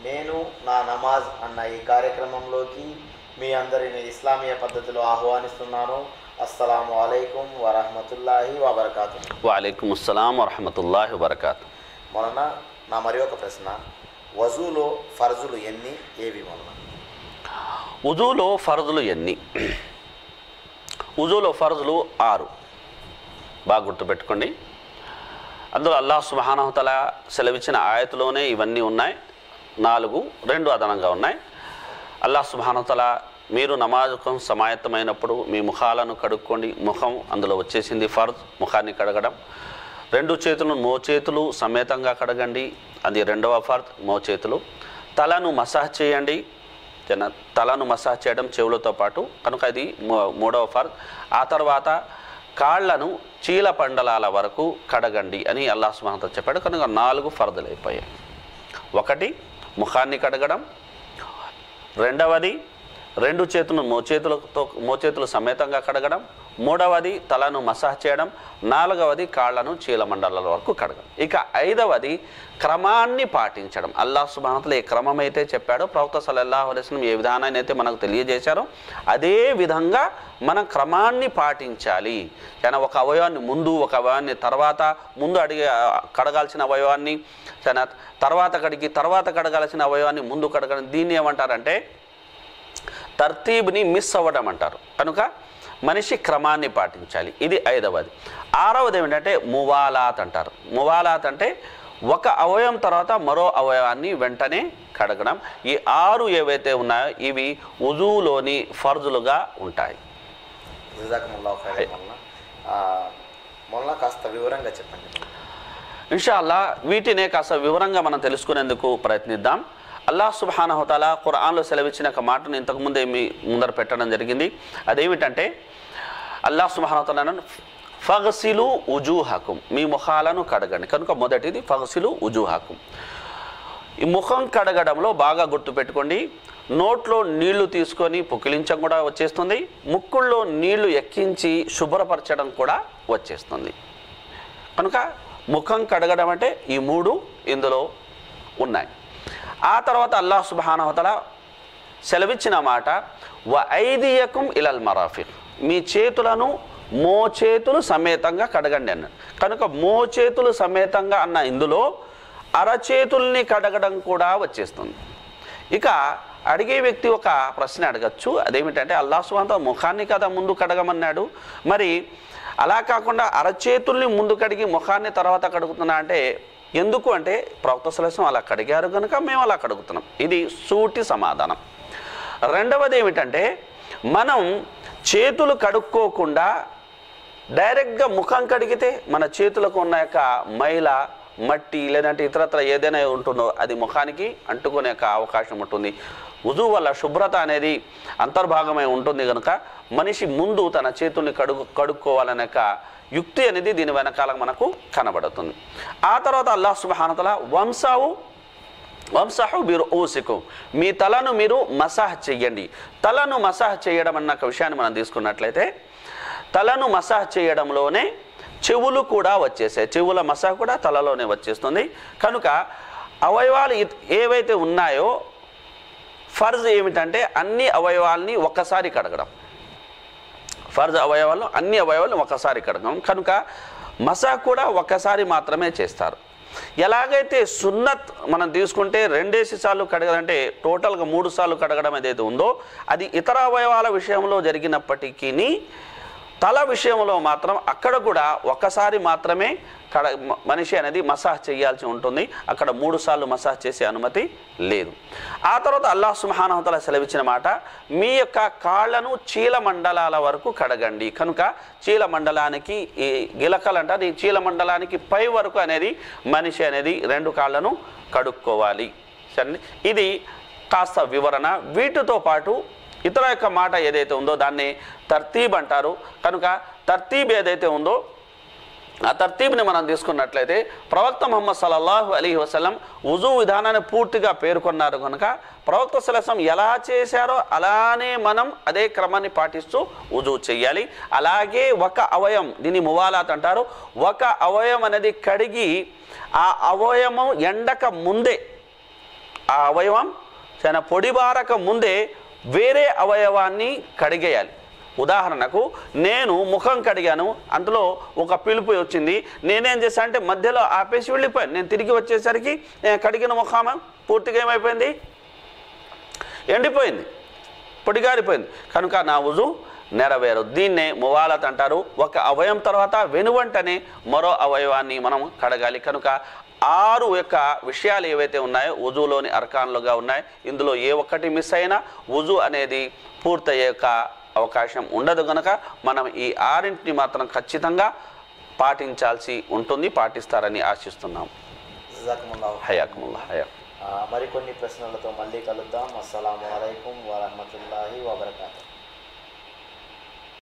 నేను నా నమాజ్ అన్న ఈ కార్యక్రమంలోకి మీ అందరిని ఇస్లామీయ పద్ధతిలో ఆహ్వానిస్తున్నాను అస్సలాము అలైకుం వరహమతుల్లాహి వబర్కాతు వాలేకుమ్ అస్సలాం వరహమతుల్లాహి వబర్కాతు మొన్న నా మరి ఒక ప్రశ్న వజూలో ఫర్జులు ఎన్ని ఏవి మొన్న ఉజూలో ఫరజులు ఎన్ని ఉజూలో ఫరజులు ఆరు బాగా గుర్తుపెట్టుకోండి అందులో అల్లాహ్ సుబానవతల సెలవిచ్చిన ఆయతలోనే ఇవన్నీ ఉన్నాయి నాలుగు రెండు అదనంగా ఉన్నాయి అల్లాహ్ సుబానవతల మీరు నమాజుకం సమాయత్తమైనప్పుడు మీ ముఖాలను కడుక్కోండి ముఖం అందులో వచ్చేసింది ఫర్జ్ ముఖాన్ని కడగడం రెండు చేతులు మో చేతులు సమేతంగా కడగండి అది రెండవ ఫర్జ్ మో చేతులు తలను మసాజ్ చేయండి జన తలను మసాజ్ చేయడం చెవులతో పాటు కనుక ఇది మూ- మూడవ ఫర్జ్ ఆ తర్వాత కాళ్లను చీల పండలాల వరకు కడగండి అని అల్లాహ్ సుబ్హానహు చెప్పాడు కనుక నాలుగు ఫర్దులు అయిపోయాయి ఒకటి ముఖాన్ని కడగడం రెండవది రెండు చేతులు మోచేతులతో మోచేతులు సమేతంగా కడగడం మూడవది తలను మసాజ్ చేయడం నాలుగవది కాళ్లను చీలమండలాల వరకు కడగడం ఇక ఐదవది క్రమాన్ని పాటించడం అల్లాహ్ సుబానతలు ఏ క్రమం అయితే చెప్పాడో ప్రవక్త సల్లల్లాహు అలైహి వసల్లం ఏ విధానాన్ని అయితే మనకు తెలియజేశారో అదే విధంగా మనం క్రమాన్ని పాటించాలి కానీ ఒక అవయవాన్ని ముందు ఒక అవయవాన్ని తర్వాత ముందు అడిగే కడగాల్సిన అవయవాన్ని చాలా తర్వాత కడిగి తర్వాత కడగాల్సిన అవయవాన్ని ముందు కడగడం దీన్ని ఏమంటారంటే తర్తీబ్ని మిస్ అవ్వడం అంటారు కనుక మనిషి క్రమాన్ని పాటించాలి ఇది ఐదవది ఆరవది ఏమిటంటే మువాలాత్ అంటారు మువాలాత్ అంటే ఒక అవయవం తర్వాత మరో అవయవాన్ని వెంటనే కడగడం ఈ ఆరు ఏవైతే ఉన్నాయో ఇవి ఉజువులోని ఫర్జులుగా ఉంటాయి జజాకముల్లా ఖైర్ మొన్న ఆ, మొన్న కాస్త వివరంగా చెప్పండి ఇన్షాల్లా వీటినే కాస్త వివరంగా మనం తెలుసుకునేందుకు ప్రయత్నిద్దాం అల్లాహ్ సుబానహతాల ఖురాన్లో సెలవిచ్చిన ఒక మాటను ఇంతకుముందే మీ ముందర పెట్టడం జరిగింది అదేమిటంటే అల్లాహ్ సుబానహతాల ఫగసిలు ఉజూహకుం మీ ముఖాలను కడగండి కనుక మొదటిది ఫగసిలు ఉజూహకుం ఈ ముఖం కడగడంలో బాగా గుర్తుపెట్టుకోండి నోట్లో నీళ్లు తీసుకొని పుక్కిలించడం కూడా వచ్చేస్తుంది ముక్కుల్లో నీళ్లు ఎక్కించి శుభ్రపరచడం కూడా వచ్చేస్తుంది కనుక ముఖం కడగడం అంటే ఈ మూడు ఇందులో ఉన్నాయి ఆ తర్వాత అల్లాహ్ సుబానవతల సెలవిచ్చిన మాట వ ఐదియకుం ఇలల్ మరాఫిక్ మీ చేతులను మోచేతులు సమేతంగా కడగండి అన్నాడు కనుక మోచేతులు సమేతంగా అన్న ఇందులో అరచేతుల్ని కడగడం కూడా వచ్చేస్తుంది ఇక అడిగే వ్యక్తి ఒక ప్రశ్న అడగచ్చు అదేమిటంటే అల్లాహ్ సుబాన్ ముఖాన్ని కదా ముందు కడగమన్నాడు మరి అలా కాకుండా అరచేతుల్ని ముందు కడిగి ముఖాన్ని తర్వాత కడుగుతున్నా అంటే ఎందుకు అంటే ప్రవక్త సలసం అలా కడిగారు కనుక మేము అలా కడుగుతున్నాం ఇది సూటి సమాధానం రెండవది ఏమిటంటే మనం చేతులు కడుక్కోకుండా డైరెక్ట్గా ముఖం కడిగితే మన చేతులకు ఉన్న యొక్క మైల మట్టి లేదంటే ఇతరత్ర ఏదైనా ఉంటుందో అది ముఖానికి అంటుకునే యొక్క అవకాశం ఉంటుంది ఉజు వల్ల శుభ్రత అనేది అంతర్భాగమై ఉంటుంది కనుక మనిషి ముందు తన చేతుల్ని కడుగు కడుక్కోవాలనే యొక్క యుక్తి అనేది దీని వెనకాల మనకు కనబడుతుంది ఆ తర్వాత అల్లాహ్ సుబహానతల వంశావు వంసహు మీరు ఊసికు మీ తలను మీరు మసాహ్ చెయ్యండి తలను మసాహ్ చేయడం అన్న ఒక విషయాన్ని మనం తీసుకున్నట్లయితే తలను మసాహ్ చేయడంలోనే చెవులు కూడా వచ్చేసాయి చెవుల మసాహ్ కూడా తలలోనే వచ్చేస్తుంది కనుక అవయవాలు ఇ- ఏవైతే ఉన్నాయో ఫర్జ్ ఏమిటంటే అన్ని అవయవాల్ని ఒక్కసారి కడగడం ఫర్జ్ అవయవాలు అన్ని అవయవాలను ఒక్కసారి కడగడం కనుక మసా కూడా ఒక్కసారి మాత్రమే చేస్తారు ఎలాగైతే సున్నత్ మనం తీసుకుంటే రెండేసి సార్లు కడగాలంటే టోటల్గా మూడు సార్లు కడగడం ఏదైతే ఉందో అది ఇతర అవయవాల విషయంలో జరిగినప్పటికీ తల విషయంలో మాత్రం అక్కడ కూడా ఒక్కసారి మాత్రమే కడ మ- మనిషి అనేది మసాజ్ చేయాల్సి ఉంటుంది అక్కడ మూడు సార్లు మసాజ్ చేసే అనుమతి లేదు ఆ తర్వాత అల్లాహ్ సుబ్హానహు సెలవిచ్చిన మాట మీ యొక్క కాళ్ళను చీల మండలాల వరకు కడగండి కనుక చీల మండలానికి ఈ గిలకలు అంటారు ఈ చీల మండలానికి పై వరకు అనేది మనిషి అనేది రెండు కాళ్ళను కడుక్కోవాలి సరే ఇది కాస్త వివరణ వీటితో పాటు ఇతర యొక్క మాట ఏదైతే ఉందో దాన్ని తర్తీబ్ అంటారు కనుక తర్తీబ్ ఏదైతే ఉందో ఆ తర్తీబ్ని మనం తీసుకున్నట్లయితే ప్రవక్త ముహమ్మద్ సల్లల్లాహు అలీ వసలం ఉజు విధానాన్ని పూర్తిగా పేర్కొన్నారు కనుక ప్రవక్త సలసం ఎలా చేశారో అలానే మనం అదే క్రమాన్ని పాటిస్తూ ఉజు చెయ్యాలి అలాగే ఒక అవయం దీన్ని మువాలాత్ అంటారు ఒక అవయం అనేది కడిగి ఆ అవయవం ఎండక ముందే ఆ అవయవం చాలా పొడిబారక ముందే వేరే అవయవాన్ని కడిగేయాలి ఉదాహరణకు నేను ముఖం కడిగాను అందులో ఒక పిలుపు వచ్చింది నేనేం చేశాను అంటే మధ్యలో ఆపేసి వెళ్ళిపోయాను నేను తిరిగి వచ్చేసరికి నేను కడిగిన ముఖామ పూర్తిగా ఏమైపోయింది ఎండిపోయింది పొడిగారిపోయింది కనుక నా ఉజు నెరవేరు దీన్నే మువాలత్ అంటారు ఒక అవయవం తర్వాత వెనువంటనే మరో అవయవాన్ని మనం కడగాలి కనుక ఆరు యొక్క విషయాలు ఏవైతే ఉన్నాయో ఉజులోని అర్కాన్లుగా ఉన్నాయి ఇందులో ఏ ఒక్కటి మిస్ అయినా ఉజు అనేది పూర్తయ్యే యొక్క అవకాశం ఉండదు కనుక మనం ఈ ఆరింటిని మాత్రం ఖచ్చితంగా పాటించాల్సి ఉంటుంది పాటిస్తారని ఆశిస్తున్నాం జజాకుముల్లాహు హయాకుముల్లా హయాక్ ఆ, మరికొన్ని ప్రశ్నలతో మళ్ళీ కలుద్దాం అస్సలం అయికం వరహమతుల్లాహి వబర్కాతు